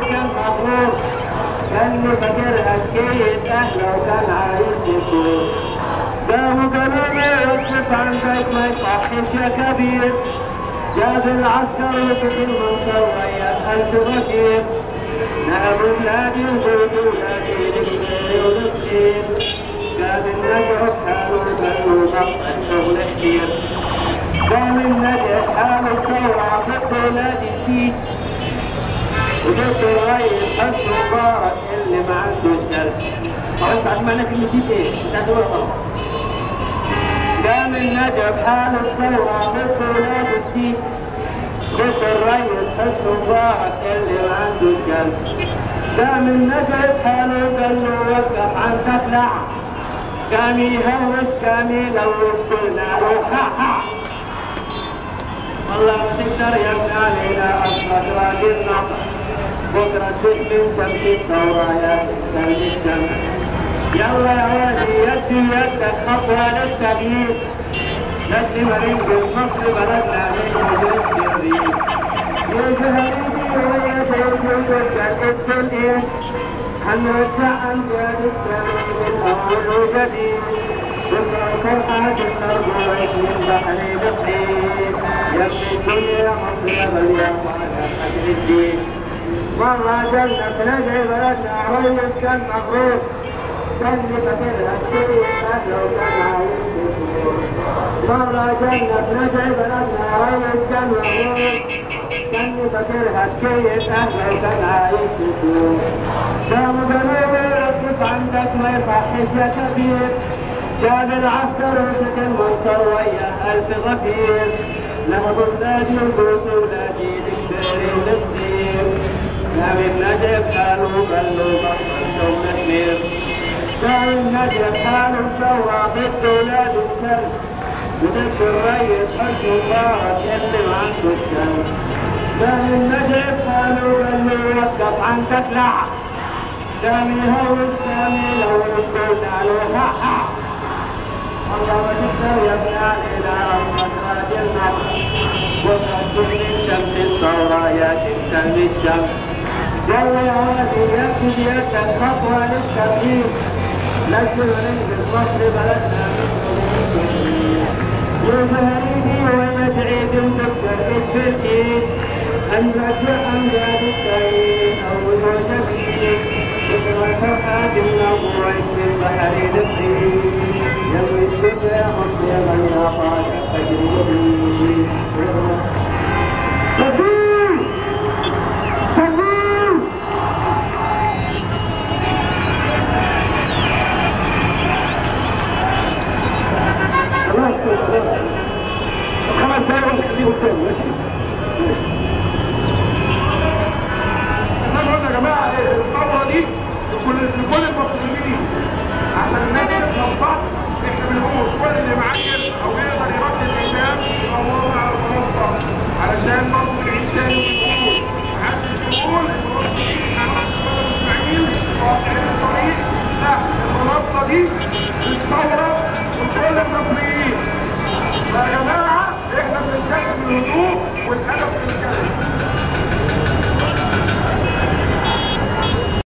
كان مغرور كان فاكرها كيس اهله وكان عايز يكون قاموا قالوا له اصرف عندك ما يصحش يا كبير جاب العسكر وفي المنصر ويا ألف ركيب نهب بلادي وبيت ولادي للخير وللخير جاب النجع حاله بنو بطل شغل كتير قام النجع حاله بسرعة ضد ولادي فيه وجبت الرئيس حس مبارك اللي ما عنده درس خلاص بعد ما انا كلمتي ايه؟ انت هتقول غلط قام النجا بحاله الثورة ضد ولاد الدين ضد الريس حس مبارك اللي ما عنده القلب قام النجا بحاله قال له وقف عن تطلع قام يهوش قام يلوش قلنا له ها ها والله ما تقدر يا ابن علينا اصلك راجل ناطق بكره تسلم شمس الثورة يا سلم الشمس يلا يا ولدي يدي يدك خطوة للتغيير لازم ننقل مصر بلدنا من وجود الريف يا جهريدي ويا سيدي وجدت الإيه هنرجع أمجاد السلام الأول وجديد بكرة الفرحة تسترجع من بحر بخير يبني الدنيا مصر مليان وعلى قدر الدين مرة جنة ندعي بلدنا ريس كان مغرور كان فاكرها الشيء أهله وكان عايز مرة جنة ندعي بلدنا ريس كان مغرور كان فاكرها الشيء أهله وكان عايز يشوف قاموا قالوا يوقف عندك ما يصحش يا كبير جاب العسكر وسك المنصر ويا ألف غفير نهضوا بلادي وقوس ولادي للشير وللطير قام النجف قالوا قالوا بطل شغل كبير قام النجف قالوا سوا ضد ولاد الكلب وضد الريس حج مبارك اللي ما عنده الكلب قام النجف قالوا قالوا وقف عن تطلع قام يهوش قام يلوش قلنا له ها ها والله ما تقدر يا ابن علينا ربك راجل نصر بكرة من شمس الثورة يا تلك الشمس يلا يا ولدي يكتب يدك خطوة للتغيير لازم ننزل مصر بلدنا يا زهريدي ويا سعيد الدكتور الشركي النجع أمجاد السعيد أول وجبين ذكرى فرحات النبوة في البحر الطيب يوم الدنيا مصر يا من يا طالع فجر تكبير تكبير خمس دقايق ونخليه قدام ماشي احنا يا جماعه الثوره دي لكل لكل المصريين عشان الناس تفهم صح احنا بنقول كل اللي معين او يقدر يرد الكتاب يدور على المنصه علشان برضه نعيد تاني ونقول محدش يقول المصريين هنروح اسماعيل قاطعين الطريق لا المنصه دي